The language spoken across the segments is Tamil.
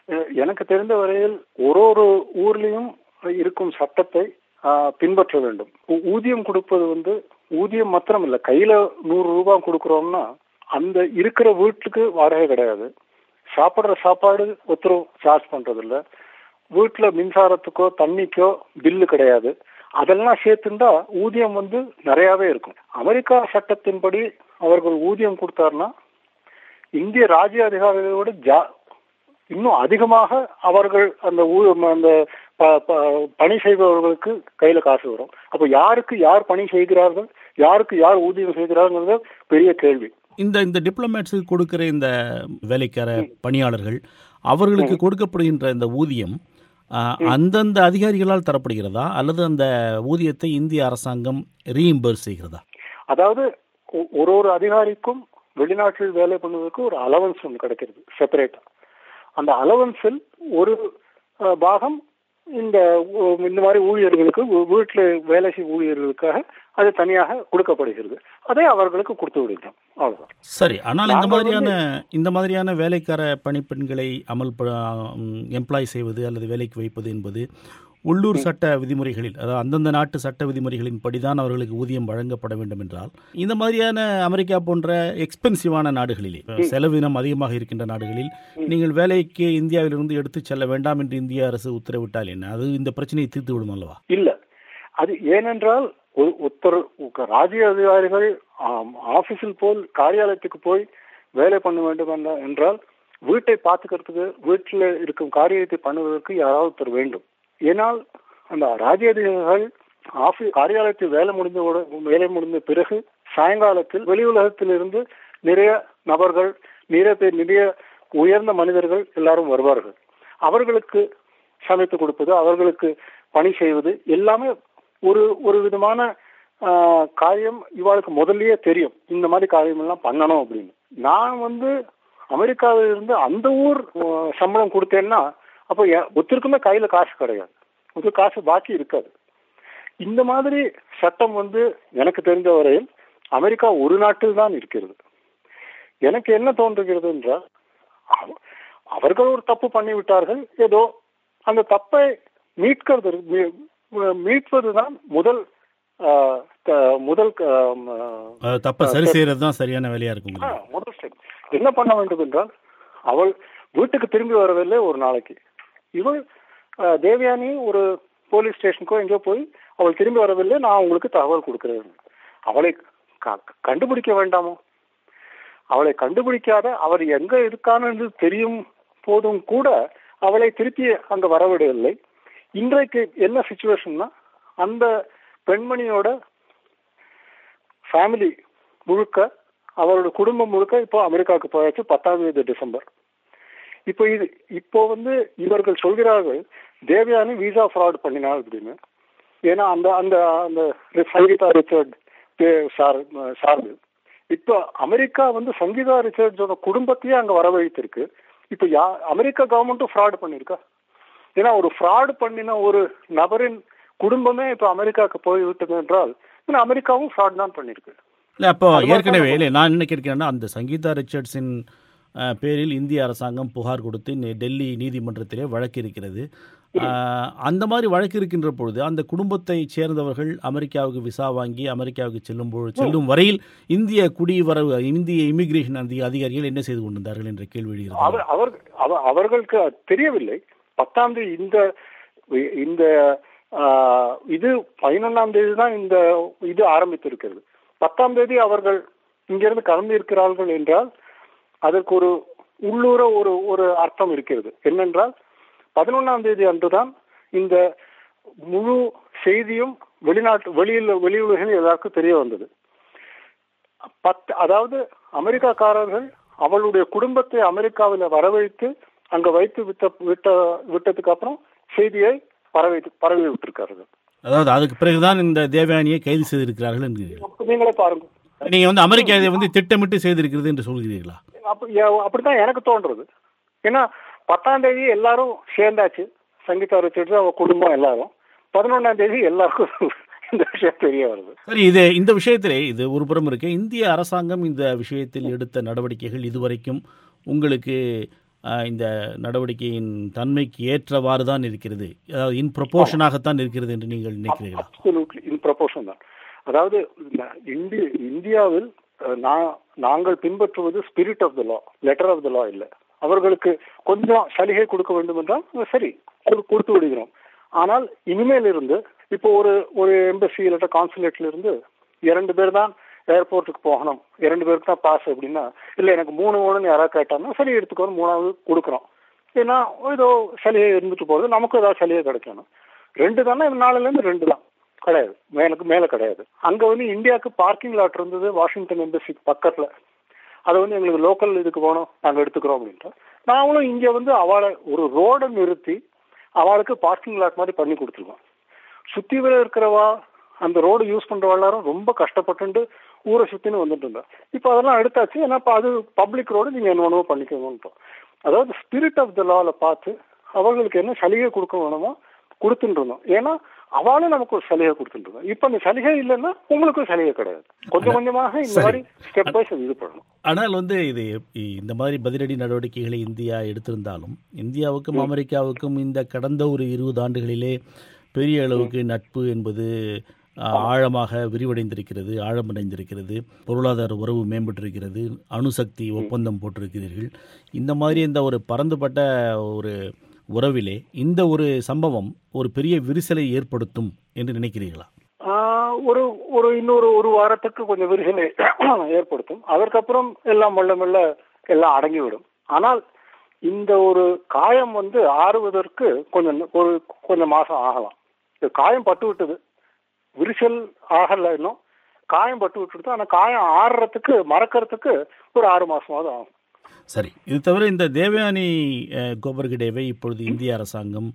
அஹ் எனக்கு தெரிந்த வரையில் ஒரு ஒரு ஊர்லயும் இருக்கும் சட்டத்தை ஆஹ், பின்பற்ற வேண்டும் ஊ- ஊதியம் கொடுப்பது வந்து ஊதியம் மாத்திரம் இல்ல கையில நூறு ரூபாய் கொடுக்கறோம்னா அந்த இருக்கிற வீட்டுக்கு வாடகை கிடையாது சாப்பிடுற சாப்பாடு ஒருத்தரும் சார்ஜ் பண்றது இல்ல வீட்டுல மின்சாரத்துக்கோ தண்ணிக்கோ பில்லு கிடையாது அதெல்லாம் சேர்த்துண்டா ஊதியம் வந்து நிறையவே இருக்கும் அமெரிக்கா சட்டத்தின்படி அவர்கள் ஊதியம் கொடுத்தாருன்னா இந்திய ராஜ்ய அதிகாரிகளோட ஜா இன்னும் அதிகமாக அவர்கள் அந்த ஊ- அந்த ப- ப- பணி செய்பவர்களுக்கு கையில காசு வரும் அப்ப யாருக்கு யார் பணி செய்கிறார்கள் யாருக்கு யார் ஊதியம் செய்கிறார்கள் பெரிய கேள்வி இந்த இந்த டிப்ளமேட்ஸுக்கு கொடுக்கிற இந்த வேலைக்கார பணியாளர்கள் அவர்களுக்கு கொடுக்கப்படுகின்ற இந்த ஊதியம் ஆ, அந்தந்த அதிகாரிகளால் தரப்படுகிறதா அல்லது அந்த ஊதியத்தை இந்திய அரசாங்கம் ரீஇம்பர்ஸ் செய்கிறதா அதாவது ஒ- ஒரு ஒரு அதிகாரிக்கும் வெளிநாட்டில் வேலை பண்ணுவதற்கு ஒரு அலவன்ஸ் ஒன்று கிடைக்கிறது செப்பரேட்டா அந்த அலவன்ஸில் ஒரு அஹ், பாகம் இந்த ஊ- இந்த மாதிரி ஊழியர்களுக்கு வீ- வீட்டுல வேலை செய்யும் ஊழியர்களுக்காக அது தனியாக கொடுக்கப்படுகிறது அதை அவர்களுக்கு கொடுத்து விடுகிறோம் அவ்வளவுதான் சரி ஆனால் இந்த நாங்கள் மாதிரியான இந்த மாதிரியான வேலைக்கார பணிப்பெண்களை அமல் எம்ப்ளாய் செய்வது அல்லது வேலைக்கு வைப்பது என்பது உள்ளூர் சட்ட விதிமுறைகளில் அதாவது அந்தந்த நாட்டு சட்ட விதிமுறைகளின் படிதான் அவர்களுக்கு ஊதியம் வழங்கப்பட வேண்டும் என்றால் இந்த மாதிரியான அமெரிக்கா போன்ற எக்ஸ்பென்சிவான நாடுகளிலே செலவினம் அதிகமாக இருக்கின்ற நாடுகளில் நீங்கள் வேலைக்கு இந்தியாவிலிருந்து எடுத்துச் செல்ல வேண்டாம் என்று இந்திய அரசு உத்தரவிட்டால் என்ன அது இந்த பிரச்சனையை தீர்த்து விடும் அல்லவா இல்ல அது ஏனென்றால் ஒ- ஒருத்தர் உக்க- ராஜ்ய அதிகாரிகள் ஆம், ஆபீஸில் போல் காரியாலயத்துக்கு போய் வேலை பண்ண வேண்டும் என்ற- என்றால் வீட்டை பார்த்துக்கிறதுக்கு வீட்டில் இருக்கும் காரியத்தை பண்ணுவதற்கு யாராவது ஒருத்தர் வேண்டும் ஏனால் அந்த ராஜ்ய அதிகாரிகள் ஆபீஸ் காரியாலயத்தில் வேலை முடிந்த உட- வேலை முடிந்த பிறகு சாயங்காலத்தில் வெளி உலகத்திலிருந்து நிறைய நபர்கள் நிறைய பேர் நிறைய உயர்ந்த மனிதர்கள் எல்லாரும் வருவார்கள் அவர்களுக்கு சமைத்து கொடுப்பது அவர்களுக்கு பணி செய்வது எல்லாமே ஒரு ஒரு விதமான ஆஹ், காரியம் இவாளுக்கு முதல்லயே தெரியும் இந்த மாதிரி காரியம் எல்லாம் பண்ணணும் அப்படின்னு நான் வந்து அமெரிக்காவில இருந்து அந்த ஊர் ஆஹ், சம்பளம் கொடுத்தேன்னா அப்போ எ- ஒருத்தருக்குமே கையில காசு கிடையாது ஒரு காசு பாக்கி இருக்காது இந்த மாதிரி சட்டம் வந்து எனக்கு தெரிந்த வரையில் அமெரிக்கா ஒரு நாட்டில் தான் இருக்கிறது எனக்கு என்ன தோன்றுகிறது என்றால் அவ- அவர்கள் ஒரு தப்பு பண்ணி விட்டார்கள் ஏதோ அந்த தப்பை மீட்கிறது மீ- மீட்பதுதான் முதல் ஆஹ், க- முதல் க- ஆஹ், அது தப்பை சரி செய்கிறது தான் சரியான வேலையாக இருக்கும் ஆ, முதல் ஸ்டெப் என்ன பண்ண வேண்டும் என்றால் அவள் வீட்டுக்கு திரும்பி வரவில்லை ஒரு நாளைக்கு இவள் ஆ, தேவயானி ஒரு போலீஸ் ஸ்டேஷனுக்கோ எங்கேயோ போய் அவள் திரும்பி வரவில்லை நான் உங்களுக்கு தகவல் கொடுக்கிறேன் அவளை க- கண்டுபிடிக்க வேண்டாமோ அவளை கண்டுபிடிக்காத அவர் எங்க இருக்கான்னு என்று தெரியும் போதும் கூட அவளை திருப்பி அங்க வரவிடவில்லை இன்றைக்கு என்ன சுச்சுவேஷன்னா அந்த பெண்மணியோட ஃபேமிலி முழுக்க அவரோட குடும்பம் முழுக்க இப்போ அமெரிக்காவுக்கு போயாச்சு பத்தாம் தேதி டிசம்பர் இப்போ இது இப்போ வந்து இவர்கள் சொல்கிறார்கள் தேவயானி விசா ஃப்ராட் பண்ணினாள் அப்படின்னு ஏன்னா அந்த அந்த அந்த சங்கீதா ரிச்சர்ட் பே- சார் சார்பு இப்போ அமெரிக்கா வந்து சங்கீதா ரிச்சர்ட்ஸோட குடும்பத்தையே அங்க வரவழைத்திருக்கு இப்போ யா அமெரிக்கா கவர்மெண்ட்டும் ஃப்ராட் பண்ணிருக்கா ஏன்னா ஒரு ஃப்ராட் பண்ணின ஒரு நபரின் குடும்பமே இப்போ அமெரிக்காவுக்கு போய் விட்டது என்றால் இன்னும் அமெரிக்காவும் ஃப்ராட் தான் பண்ணிருக்கு இல்லை அப்போ அது மாதிரி ஏற்கனவே தான் இல்லை நான் என்ன கேட்கிறேன்னா அந்த சங்கீதா ரிச்சர்ட்ஸின் அஹ், பேரில் இந்திய அரசாங்கம் புகார் கொடுத்து நெ- டெல்லி நீதிமன்றத்திலே வழக்கு இருக்கிறது அஹ், அந்த மாதிரி வழக்கு இருக்கின்ற பொழுது அந்த குடும்பத்தை சேர்ந்தவர்கள் அமெரிக்காவுக்கு விசா வாங்கி அமெரிக்காவுக்கு செல்லும் பொழுது செல்லும் வரையில் இந்திய குடிவரவு இந்திய இமிகிரேஷன் அதிக அதிகாரிகள் என்ன செய்து கொண்டிருந்தார்கள் என்ற கேள்வி எழுகிறது அவர் அவர் அவ- அவர்களுக்கு அது தெரியவில்லை பத்தாம் தேதி இந்த இந்த ஆஹ், இது பதினொன்னாம் தேதி தான் இந்த இது ஆரம்பித்திருக்கிறது பத்தாம் தேதி அவர்கள் இங்கிருந்து கிளம்பி இருக்கிறார்கள் என்றால் அதற்கு ஒரு உள்ளூர ஒரு ஒரு அர்த்தம் இருக்கிறது என்னென்றால் பதினொன்னாம் தேதி அன்றுதான் இந்த முழு செய்தியும் வெளிநாட்டு வெளியில் வெளியுலகில் எல்லாருக்கும் தெரிய வந்தது பத்து அதாவது அமெரிக்காக்காரர்கள் அவளுடைய குடும்பத்தை அமெரிக்காவில் வரவழைத்து அங்க வைத்து விட்ட விட்ட விட்டதுக்கு அப்புறம் செய்தியை பரவி பரவி விட்டிருக்கார்கள் அதாவது அதுக்கு பிறகுதான் இந்த தேவயானியை கைது செய்திருக்கிறார்கள் என்கிறீர்கள் நீங்களே பாருங்க நீங்க வந்து அமெரிக்கா இதை வந்து திட்டமிட்டு செய்திருக்கிறது என்று சொல்கிறீர்களா அப்ப எ- அப்படித்தான் எனக்கு தோன்றது ஏன்னா பத்தாம் தேதி எல்லாரும் சேர்ந்தாச்சு சங்கீதா ரிச்சர்ட்ஸ் அவ குடும்பம் எல்லாரும் பதினொன்னாம் தேதி எல்லாருக்கும் இந்த விஷயம் தெரிய வருது சரி இது இந்த விஷயத்திலே இது ஒரு புறம் இருக்கு இந்திய அரசாங்கம் இந்த விஷயத்தில் எடுத்த நடவடிக்கைகள் இதுவரைக்கும் உங்களுக்கு அஹ், இந்த நடவடிக்கையின் தன்மைக்கு ஏற்றவாறு தான் இருக்கிறது அதாவது இன் ப்ரொபோர்ஷனாகத்தான் இருக்கிறது என்று நீங்கள் நினைக்கிறீர்களா அப்சல்யூட்லி இன் ப்ரொபோர்ஷன் தான் அதாவது ந- இந்தி இந்தியாவில் அஹ், நா- நாங்கள் பின்பற்றுவது spirit of the law letter of the law இல்லை அவர்களுக்கு கொஞ்சம் சலுகை கொடுக்க வேண்டும் என்றால் அஹ், சரி கொடு- கொடுத்து விடுகிறோம் ஆனால் இனிமேல் இருந்து இப்போ ஒரு ஒரு எம்பசி இல்லாட்ட கான்சுலேட்ல இருந்து இரண்டு பேர் தான் ஏர்போர்ட்டுக்கு போகணும் இரண்டு பேருக்கு தான் பாஸ் அப்படின்னா இல்லை எனக்கு மூணு வேணும்னு யாராவது கேட்டாங்கன்னா சரி எடுத்துக்கோன்னு மூணாவது கொடுக்குறோம் ஏன்னா ஏதோ சலுகை இருந்துட்டு போகுது நமக்கு ஏதாவது சலுகை கிடைக்கணும் ரெண்டு தானே நாலுல இருந்து ரெண்டு தான் கிடையாது மேலுக்கு மேல கிடையாது அங்க வந்து இந்தியாவுக்கு பார்க்கிங் லாட் இருந்தது வாஷிங்டன் எம்பசி பக்கத்துல அதை வந்து எங்களுக்கு லோக்கல் இதுக்கு போகணும் நாங்க எடுத்துக்கிறோம் அப்படின்ட்டு நாங்களும் இங்க வந்து அவளை ஒரு ரோடை நிறுத்தி அவளுக்கு பார்க்கிங் லாட் மாதிரி பண்ணி கொடுத்துருக்கோம் சுத்தி வர இருக்கிறவா அந்த ரோடு யூஸ் பண்ற எல்லாரும் ரொம்ப கஷ்டப்பட்டு ஊரை சுத்தின்னு வந்துட்டு இருந்தா இப்போ அதெல்லாம் எடுத்தாச்சு ஏன்னா இப்போ அது பப்ளிக் ரோடு நீங்க என்ன வேணுமோ பண்ணிக்கோங்கன்ட்டோம் அதாவது ஸ்பிரிட் ஆஃப் த லால பார்த்து அவர்களுக்கு என்ன சலுகை கொடுக்க வேணுமோ கொடுத்துட்டு இருந்தோம் ஏன்னா அவளும் நமக்கு ஒரு சலுகை கொடுத்துட்டு இருந்தோம் இப்போ அந்த சலுகை இல்லைன்னா உங்களுக்கும் சலுகை கிடையாது கொஞ்சம் கொஞ்சமாக இந்த சரி. மாதிரி ஸ்டெப் வைஸ் இது பண்ணணும் ஆனால் வந்து இது இ- இந்த மாதிரி பதிலடி நடவடிக்கைகளை இந்தியா எடுத்திருந்தாலும் இந்தியாவுக்கும் அமெரிக்காவுக்கும் இந்த கடந்த ஒரு இருபது ஆண்டுகளிலே பெரிய அளவுக்கு நட்பு என்பது ஆ, ஆழமாக விரிவடைந்திருக்கிறது ஆழமடைந்திருக்கிறது பொருளாதார உறவு மேம்பட்டிருக்கிறது அணுசக்தி ஒப்பந்தம் போட்டிருக்கிறீர்கள் இந்த மாதிரி இந்த ஒரு பரந்துபட்ட ஒரு உறவிலே இந்த ஒரு சம்பவம் ஒரு பெரிய விரிசலை ஏற்படுத்தும் என்று நினைக்கிறீர்களா ஆஹ் ஒரு ஒரு இன்னொரு ஒரு வாரத்துக்கு கொஞ்சம் விரிசலை ஏற்படுத்தும் அதற்கப்புறம் எல்லாம் மெல்ல மெல்ல எல்லாம் அடங்கிவிடும் ஆனால் இந்த ஒரு காயம் வந்து ஆறுவதற்கு கொஞ்சம் ஒரு கொஞ்சம் மாசம் ஆகலாம் இந்த காயம் பட்டு விட்டது விரிசல் ஆகல இன்னும் காயம் பட்டு விட்டுடுது ஆனா காயம் ஆறுறதுக்கு மறக்கறதுக்கு ஒரு ஆறு மாசமாவது ஆகும் சரி இது தவிர இந்த தேவயானி அஹ், கோபர்கடேவை இப்பொழுது இந்திய அரசாங்கம்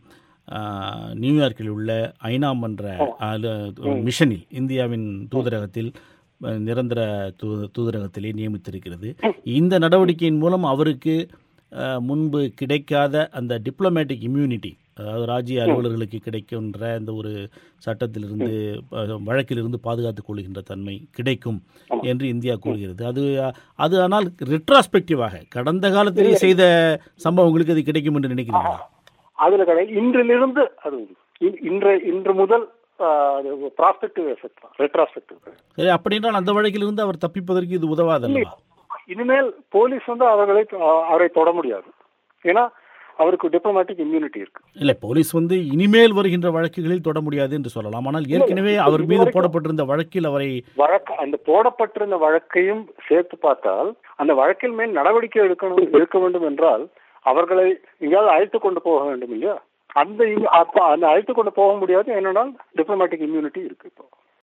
அஹ், நியூயார்க்கில் உள்ள ஐநா மன்ற அலு- மிஷனில் இந்தியாவின் தூதரகத்தில் அஹ், நிரந்தர தூ தூதரகத்திலே நியமித்திருக்கிறது இந்த நடவடிக்கையின் மூலம் அவருக்கு அஹ், முன்பு கிடைக்காத அந்த டிப்ளமேட்டிக் இம்யூனிட்டி அதாவது ராஜ்ய அலுவலர்களுக்கு கிடைக்கின்ற அந்த ஒரு சட்டத்திலிருந்து அஹ், வழக்கிலிருந்து பாதுகாத்துக் கொள்கின்ற தன்மை கிடைக்கும் என்று இந்தியா கூறுகிறது அது அது ஆனால் ரெட்ராஸ்பெக்டிவாக கடந்த காலத்தில் செய்த சம்பவங்களுக்கு அது கிடைக்கும் என்று நினைக்கிறீங்களா அதுல கிடையாது இன்றிலிருந்து அது இ- இன்று இன்று முதல் ப்ராஸ்பெக்டிவ் எஃபெக்ட் தான் ரெட்ராஸ்பெக்டிவ் சரி அப்படி என்றால் அந்த வழக்கிலிருந்து அவர் தப்பிப்பதற்கு இது உதவாதல்லவா இனிமேல் போலீஸ் வந்து அவர்களை அஹ், அவரை தொட முடியாது ஏன்னா அவருக்கு டிப்ளமேட்டிக் இம்யூனிட்டி இருக்கு இல்லை போலீஸ் வந்து இனிமேல் வருகின்ற வழக்குகளில் தொட முடியாது என்று சொல்லலாம் ஆனால் ஏற்கனவே அவர் மீது போடப்பட்டிருந்த வழக்கில் அவரை வழக்கு அந்த போடப்பட்டிருந்த வழக்கையும் சேர்த்து பார்த்தால் அந்த வழக்கில் மேல் நடவடிக்கை எடுக்கணும் எடுக்க வேண்டும் என்றால் அவர்களை எங்கேயாவது அழைத்து கொண்டு போக வேண்டும் இல்லையா அந்த இம்- அப்ப அந்த அழைத்து கொண்டு போக முடியாது ஏனென்றால் டிப்ளமேட்டிக் இம்யூனிட்டி இருக்கு இப்போ